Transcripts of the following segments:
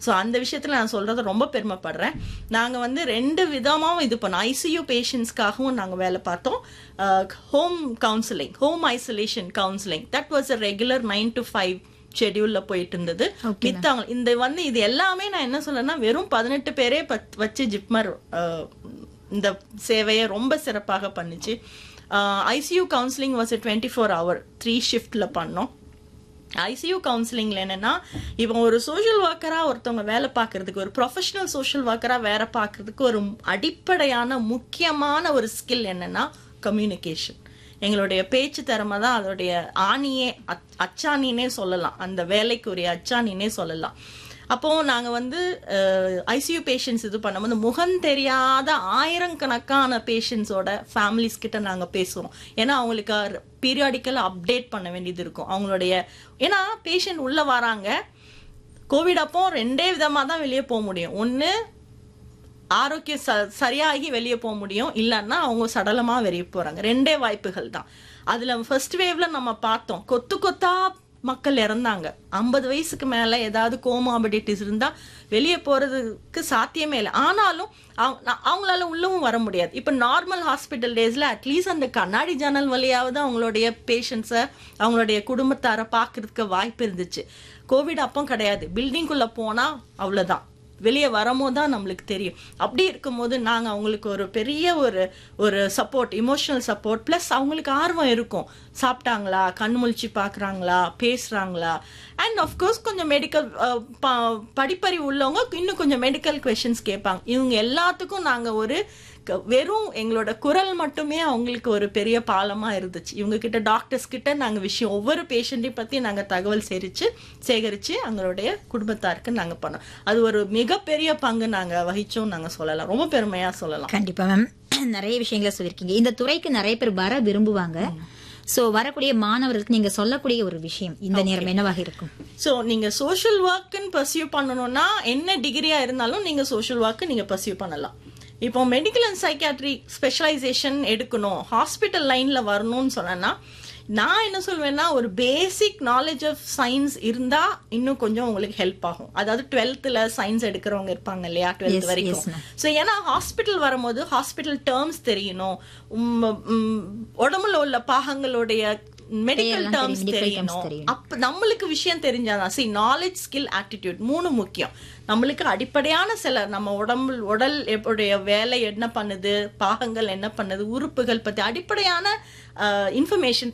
So அந்த விஷயத்துல நான் சொல்றது ரொம்ப பெருமைப்படுறேன் நாங்க வந்து ரெண்டு விதமாவும் இது பண்ணோம் ஐசியூ பேஷண்ட்ஸ்க்காகவும் நாங்க வேலை பார்த்தோம் home counselling home isolation counselling that was a regular nine to five ஷெட்யூல்ல போயிட்டு இருந்தது மித்தவங்க இந்த வந்து இது எல்லாமே நான் என்ன சொல்றேன்னா வெறும் பதினெட்டு பேரே பத்- வச்சு ஜிப்மர் அஹ், இந்த சேவையை ரொம்ப சிறப்பாக பண்ணுச்சு ICU counselling was twenty four hour three ஷிஃப்ட்ல பண்ணோம் ஐசியூ கவுன்சிலிங்ல என்னன்னா இப்போ ஒரு சோஷியல் ஒர்க்கரா ஒருத்தவங்க வேலை பார்க்கறதுக்கு ஒரு ப்ரொஃபஷனல் சோஷியல் ஒர்க்கரா வேலை பார்க்கறதுக்கு ஒரு அடிப்படையான முக்கியமான ஒரு ஸ்கில் என்னன்னா கம்யூனிகேஷன் எங்களுடைய பேச்சு திறமை தான் அதோடைய ஆணியே அச்- அச்சாணினே சொல்லலாம் அந்த வேலைக்குரிய அச்சாணினே சொல்லலாம் அப்போ நாங்க வந்து ஐசியூ பேஷண்ட்ஸ் இது பண்ணும்போது முகம் தெரியாத ஆயிரக்கணக்கான பேஷண்ட்ஸோட ஃபேமிலிஸ் கிட்ட நாங்க பேசுவோம் ஏன்னா அவங்களுக்கு பீரியாடிக்கல் அப்டேட் பண்ண வேண்டியது இருக்கும் அவங்களுடைய ஏன்னா பேஷண்ட் உள்ள வராங்க கோவிட் அப்போ ரெண்டே விதமா தான் வெளியே போக முடியும் ஒன்னு ஆரோக்கியம் ச- சரியாகி வெளியே போக முடியும் இல்லைன்னா அவங்க சடலமா வெளியே போறாங்க ரெண்டே வாய்ப்புகள் தான் அதுல ஃபர்ஸ்ட் வேவ்ல நம்ம பார்த்தோம் கொத்து கொத்தா மக்கள் இறந்தாங்க ஐம்பது வயசுக்கு மேல ஏதாவது கோமாபிடிட்டிஸ் இருந்தா வெளியே போறதுக்கு சாத்தியமே இல்லை ஆனாலும் அவங்க- நா- அவங்களால உள்ளவும் வர முடியாது இப்ப நார்மல் ஹாஸ்பிட்டல் டேஸ்ல அட்லீஸ்ட் அந்த கண்ணாடி ஜன்னல் வழியாவது அவங்களுடைய பேஷண்ட்ஸை அவங்களுடைய குடும்பத்தாரை பார்க்கறதுக்கு வாய்ப்பு இருந்துச்சு கோவிட் அப்போ கிடையாது பில்டிங்குள்ள போனா அவ்வளவுதான் வெளியே வரும்போது தான் நம்மளுக்கு தெரியும் அப்படி இருக்கும்போது நாங்கள் அவங்களுக்கு ஒரு பெரிய ஒரு ஒரு சப்போர்ட் இமோஷனல் சப்போர்ட் ப்ளஸ் அவங்களுக்கு ஆர்வம் இருக்கும் சாப்பிட்டாங்களா கண் முழிச்சு பார்க்குறாங்களா பேசுகிறாங்களா அண்ட் ஆஃப்கோர்ஸ் கொஞ்சம் மெடிக்கல் படிப்பறிவு உள்ளவங்க இன்னும் கொஞ்சம் மெடிக்கல் கொஷின்ஸ் கேட்பாங்க இவங்க எல்லாத்துக்கும் நாங்கள் ஒரு க- வெறும் எங்களோட குரல் மட்டுமே அவங்களுக்கு ஒரு பெரிய பாலமா இருந்துச்சு இவங்க கிட்ட டாக்டர்ஸ் கிட்ட நாங்க விஷயம் ஒவ்வொரு பேஷண்ட்டையும் பத்தி நாங்க தகவல் சேரிச்சு சேகரிச்சு அவங்களுடைய குடும்பத்தாருக்கு நாங்க பண்ணோம் அது ஒரு மிகப்பெரிய பங்கு நாங்க வகிச்சோம் நாங்க சொல்லலாம் ரொம்ப பெருமையா சொல்லலாம் கண்டிப்பா மேம் நிறைய விஷயங்களை சொல்லியிருக்கீங்க இந்த துறைக்கு நிறைய பேர் வர விரும்புவாங்க சோ வரக்கூடிய மாணவர்களுக்கு நீங்க சொல்லக்கூடிய ஒரு விஷயம் இந்த நேரம் என்னவாக இருக்கும் ஸோ நீங்க சோஷியல் ஒர்க்குன்னு பர்சியூ பண்ணணும்னா என்ன டிகிரியா இருந்தாலும் நீங்க சோஷியல் ஒர்க்கு நீங்க பர்சியூ பண்ணலாம் இப்போ மெடிக்கல் அண்ட் சைக்காட்ரி ஸ்பெஷலைசேஷன் எடுக்கணும் ஹாஸ்பிட்டல் லைன்ல வரணும்னு சொன்னேன்னா நான் என்ன சொல்வேன்னா ஒரு பேசிக் நாலேஜ் ஆஃப் சயின்ஸ் இருந்தா இன்னும் கொஞ்சம் உங்களுக்கு ஹெல்ப் ஆகும் அதாவது டுவெல்த்ல சயின்ஸ் எடுக்கிறவங்க இருப்பாங்க இல்லையா டுவெல்த் வரைக்கும் ஸோ ஏன்னா ஹாஸ்பிட்டல் வரும்போது ஹாஸ்பிட்டல் டேர்ம்ஸ் தெரியணும் உம், உம், உடம்புல உள்ள பாகங்களுடைய மெடிக்கல் பேரெல்லாம் டேர்ம்ஸ் தெரியும், medical terms தெரியணும் தெரியணும். அப்ப நம்மளுக்கு விஷயம் தெரிஞ்சாதான் see நாலேஜ் ஸ்கில் ஆட்டிடியூட் மூணு முக்கியம் நம்மளுக்கு அடிப்படையான சில நம்ம உடம்பு உடல் எப்படிய வேலை என்ன பண்ணுது பாகங்கள் என்ன பண்ணுது உறுப்புகள் பத்தி அடிப்படையான இன்ஃபர்மேஷன்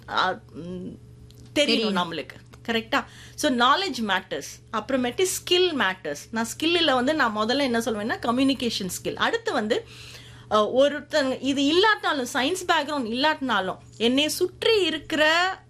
தெரியும் நம்மளுக்கு கரெக்டா ஸோ நாலேஜ் மேட்டர்ஸ் அப்புறமேட்டு ஸ்கில் மேட்டர்ஸ் நான் ஸ்கில்லில் வந்து நான் முதல்ல என்ன சொல்வேன்னா கம்யூனிகேஷன் ஸ்கில் அடுத்து வந்து அஹ், ஒருத்தங்க இது இல்லாட்டினாலும் சயின்ஸ் பேக்ரவுண்ட் இல்லாட்டினாலும் என்னை சுற்றி இருக்கிற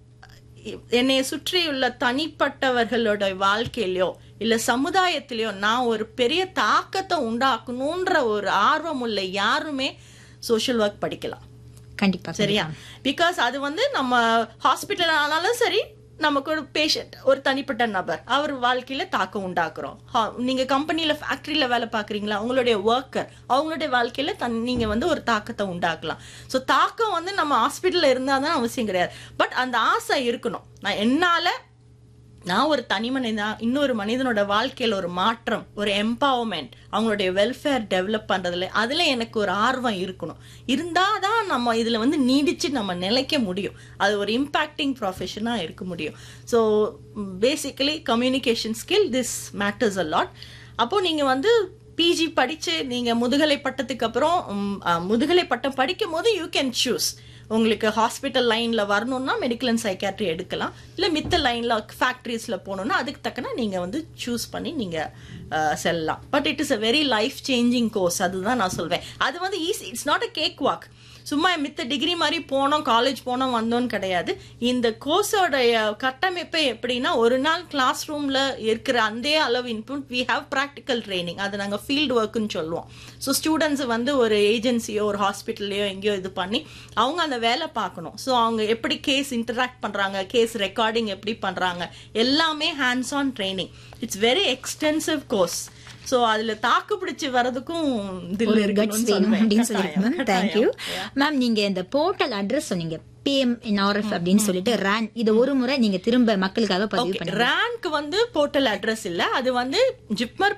என்னை சுற்றியுள்ள தனிப்பட்டவர்களோட வாழ்க்கையிலயோ இல்ல சமுதாயத்திலயோ நான் ஒரு பெரிய தாக்கத்தை உண்டாக்கணுன்ற ஒரு ஆர்வம் உள்ள யாருமே சோஷியல் ஒர்க் படிக்கலாம் கண்டிப்பா சரியா பிகாஸ் அது வந்து நம்ம ஹாஸ்பிட்டல் ஆனாலும் சரி நமக்கு ஒரு பேஷண்ட் ஒரு தனிப்பட்ட நபர் அவர் வாழ்க்கையில தாக்கம் உண்டாக்குறோம் ஹா- நீங்க கம்பெனில ஃபேக்டரியில வேலை பாக்குறீங்களா உங்களுடைய ஒர்க்கர் அவங்களுடைய வாழ்க்கையில தன் நீங்க வந்து ஒரு தாக்கத்தை உண்டாக்கலாம் ஸோ தாக்கம் வந்து நம்ம ஹாஸ்பிட்டல்ல இருந்தாதான் அவசியம் கிடையாது பட் அந்த ஆசை இருக்கணும் நான் என்னால நான் ஒரு தனி மனிதனா இன்னொரு மனிதனோட வாழ்க்கையில ஒரு மாற்றம் ஒரு எம்பவர்மெண்ட் அவங்களுடைய வெல்ஃபேர் டெவலப் பண்றதுல அதுல எனக்கு ஒரு ஆர்வம் இருக்கணும் இருந்தாதான் நம்ம இதுல வந்து நீடிச்சு நம்ம நிலைக்க முடியும் அது ஒரு இம்பாக்டிங் ப்ரொஃபஷனா இருக்க முடியும் so basically communication skill this matters a lot அப்போ நீங்க வந்து பிஜி படிச்சு நீங்க முதுகலை பட்டத்துக்கு அப்புறம் ம், அஹ், முதுகலை பட்டம் படிக்கும் போது யூ கேன் சூஸ் உங்களுக்கு ஹாஸ்பிட்டல் லைன்ல வரணும்னா மெடிக்கல் அண்ட் சைக்காட்ரி எடுக்கலாம் இல்ல மித்த லைன்ல ஃபேக்டரிஸ்ல போகணும்னா அதுக்கு தக்கன நீங்க வந்து சூஸ் பண்ணி நீங்க அஹ், செல்லலாம் but it is a very life changing course அதுதான் நான் சொல்வேன் அது வந்து easy it's not a cake walk சும்மா மித்த டிகிரி மாதிரி போனோம் காலேஜ் போனோம் வந்தோம்னு கிடையாது இந்த கோர்ஸோடைய கட்டமைப்பே எப்படின்னா ஒரு நாள் கிளாஸ் ரூம்ல இருக்கிற அந்த அளவு input we have practical training அது நாங்கள் ஃபீல்டு ஒர்க்குன்னு சொல்லுவோம் ஸோ ஸ்டூடெண்ட்ஸ் வந்து ஒரு ஏஜென்சியோ ஒரு ஹாஸ்பிட்டல்லையோ எங்கேயோ இது பண்ணி அவங்க அந்த வேலை பார்க்கணும் ஸோ அவங்க எப்படி கேஸ் இன்டராக்ட் பண்றாங்க கேஸ் ரெக்கார்டிங் எப்படி பண்றாங்க எல்லாமே hands on training it's very extensive course so அதுல தாக்கு பிடிச்சு வர்றதுக்கும் தில் ஒரு இருக்கணும்னு கட்ஸ் வேணும் சொல்வேன். அப்படின்னு சொல்லியிருக்கேன் மேம் கட்டாயம், தேங்க்யூ கட்டாயம். மேம் நீங்க இந்த போர்ட்டல் அட்ரஸ் சொன்னீங்க பிஎம் என்ஆர்எஃப் அப்படின்னு சொல்லிட்டு ரேன் இது ஒரு முறை நீங்க திரும்ப மக்களுக்காக பதிவு Okay, பண்ணுங்க ரேங்க் வந்து போர்ட்டல் அட்ரஸ் இல்ல அது வந்து ஜிப்மர்